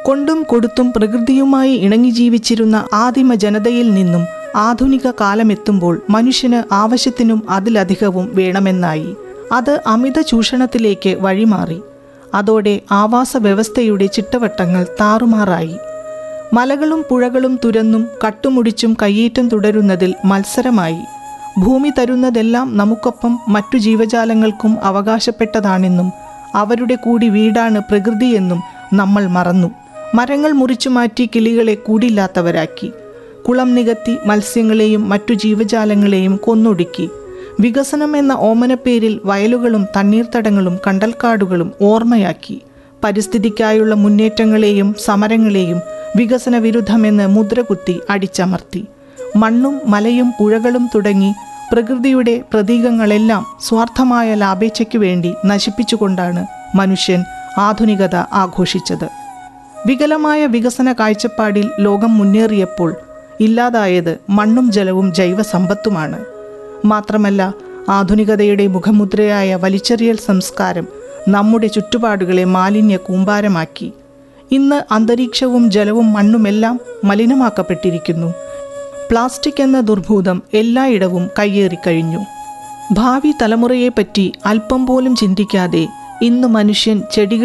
കൊണ്ടും കൊടുത്തും പ്രകൃതിയുമായി ഇണങ്ങി ജീവിച്ചിരുന്ന ആദിമ ജനതയിൽ നിന്നും ആധുനിക കാലമെത്തുമ്പോൾ മനുഷ്യന് ആവശ്യത്തിനും അതിലധികവും വേണമെന്നായി അത് അമിത ചൂഷണത്തിലേക്ക് വഴിമാറി അതോടെ ആവാസ വ്യവസ്ഥയുടെ ചിട്ടവട്ടങ്ങൾ താറുമാറായി മലകളും പുഴകളും തുരന്നും കട്ടുമുടിച്ചും കയ്യേറ്റം തുടരുന്നതിൽ മത്സരമായി ഭൂമി തരുന്നതെല്ലാം നമുക്കൊപ്പം മറ്റു ജീവജാലങ്ങൾക്കും അവകാശപ്പെട്ടതാണെന്നും അവരുടെ കൂടി വീടാണ് പ്രകൃതിയെന്നും നമ്മൾ മറന്നു മരങ്ങൾ മുറിച്ചു മാറ്റി കിളികളെ കൂടില്ലാത്തവരാക്കി കുളം നികത്തി മത്സ്യങ്ങളെയും മറ്റു ജീവജാലങ്ങളെയും കൊന്നൊടുക്കി വികസനം എന്ന ഓമനപ്പേരിൽ വയലുകളും തണ്ണീർത്തടങ്ങളും കണ്ടൽക്കാടുകളും ഓർമ്മയാക്കി പരിസ്ഥിതിക്കായുള്ള മുന്നേറ്റങ്ങളെയും സമരങ്ങളെയും വികസന വിരുദ്ധമെന്ന് മുദ്രകുത്തി അടിച്ചമർത്തി മണ്ണും മലയും പുഴകളും തുടങ്ങി പ്രകൃതിയുടെ പ്രതീകങ്ങളെല്ലാം സ്വാർത്ഥമായ ലാഭേച്ഛയ്ക്കു വേണ്ടി നശിപ്പിച്ചുകൊണ്ടാണ് മനുഷ്യൻ ആധുനികത ആഘോഷിച്ചത് വികലമായ വികസന കാഴ്ചപ്പാടിൽ ലോകം മുന്നേറിയപ്പോൾ ഇല്ലാതായത് മണ്ണും ജലവും ജൈവസമ്പത്തുമാണ് മാത്രമല്ല ആധുനികതയുടെ മുഖമുദ്രയായ വലിച്ചെറിയൽ സംസ്കാരം നമ്മുടെ ചുറ്റുപാടുകളെ മാലിന്യ കൂമ്പാരമാക്കി ഇന്ന് അന്തരീക്ഷവും ജലവും മണ്ണുമെല്ലാം മലിനമാക്കപ്പെട്ടിരിക്കുന്നു പ്ലാസ്റ്റിക് എന്ന ദുർഭൂതം എല്ലായിടവും കയ്യേറിക്കഴിഞ്ഞു ഭാവി തലമുറയെപ്പറ്റി അല്പം പോലും ചിന്തിക്കാതെ ഇന്ന് മനുഷ്യൻ ചെടികൾ